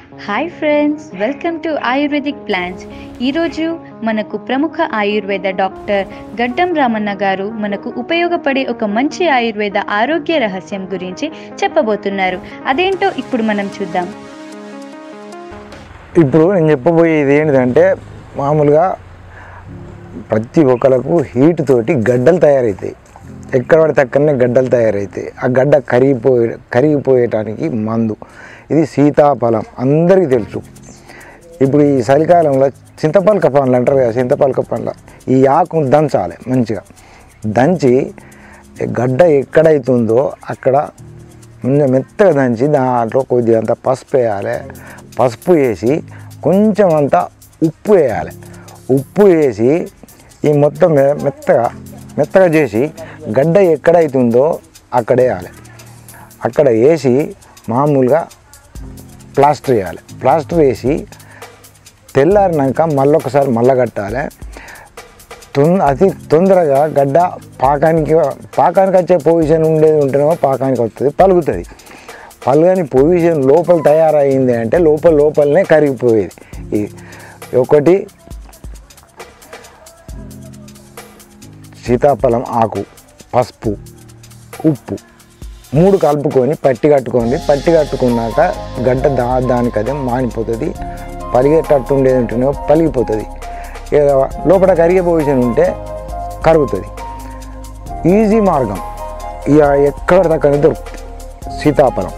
hi friends welcome to Ayurvedic plans ఈరోజు మనకు ప్రముఖ ఆయుర్వేద డాక్టర్ గడ్డం రామన్న గారు మనకు ఉపయోగపడే ఒక మంచి ఆయుర్వేద ఆరోగ్య రహస్యం గురించి చెప్పబోతున్నారు అదేంటో ఇప్పుడు మనం చూద్దాం ఇప్పుడు నేను చెప్పబోయేది ఏంటిదంటే మామూలుగా ప్రతి ఒక్కరికి హీట్ తోటి గడ్డలు తయారవుతాయి ఎక్కడ పడితే అక్కడనే గడ్డలు తయారవుతాయి ఆ గడ్డ కరిగిపోయే కరిగిపోయేటానికి మందు ఇది సీతాఫలం అందరికీ తెలుసు ఇప్పుడు ఈ చలికాలంలో చింతపలక పండ్లు అంటారు కదా చింతపలక పండ్ల ఈ ఆకు దంచాలి మంచిగా దంచి గడ్డ ఎక్కడైతుందో అక్కడ కొంచెం మెత్తగా దంచి దాంట్లో కొద్దిగా అంత పసుపు వేయాలి పసుపు వేసి కొంచెం అంత ఉప్పు వేయాలి ఉప్పు వేసి ఈ మొత్తం మె- మెత్తగా మెత్తగా చేసి గడ్డ ఎక్కడైతుందో అక్కడ వేయాలి అక్కడ వేసి మామూలుగా ప్లాస్టర్ వేయాలి ప్లాస్టర్ వేసి తెల్లారినాక మళ్ళొకసారి మళ్ళా కట్టాలి తొం అతి తొందరగా గడ్డ పాకానికి పాకానికి వచ్చే పొజిషన్ ఉండేది ఉంటేనేమో పాకానికి వస్తుంది పలుగుతుంది పలుగని పొజిషన్ లోపల తయారైంది అంటే లోపల లోపలనే కరిగిపోయేది ఇది ఒకటి సీతాఫలం ఆకు పసుపు ఉప్పు మూడు కలుపుకొని పట్టి కట్టుకోండి పట్టి కట్టుకున్నాక గడ్డ దా దానికదే మానిపోతుంది పలిగేటట్టు ఉండేది ఉంటేనే పలిగిపోతుంది ఇక లోపల కరిగే పొజిషన్ ఉంటే కరుగుతుంది ఈజీ మార్గం ఇక ఎక్కడ దక్కనే దొరుకుతుంది సీతాఫలం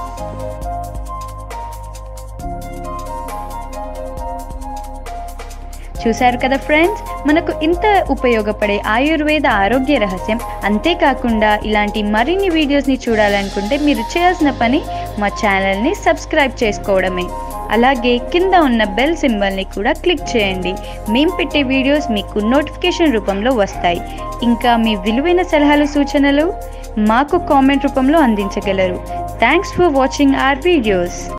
చూశారు కదా ఫ్రెండ్స్ మనకు ఇంత ఉపయోగపడే ఆయుర్వేద ఆరోగ్య రహస్యం అంతేకాకుండా ఇలాంటి మరిన్ని వీడియోస్ని చూడాలనుకుంటే మీరు చేయాల్సిన పని మా ఛానల్ని సబ్స్క్రైబ్ చేసుకోవడమే అలాగే కింద ఉన్న బెల్ సింబల్ని కూడా క్లిక్ చేయండి మేము పెట్టే వీడియోస్ మీకు నోటిఫికేషన్ రూపంలో వస్తాయి ఇంకా మీ విలువైన సలహాలు సూచనలు మాకు కామెంట్ రూపంలో అందించగలరు thanks for watching our videos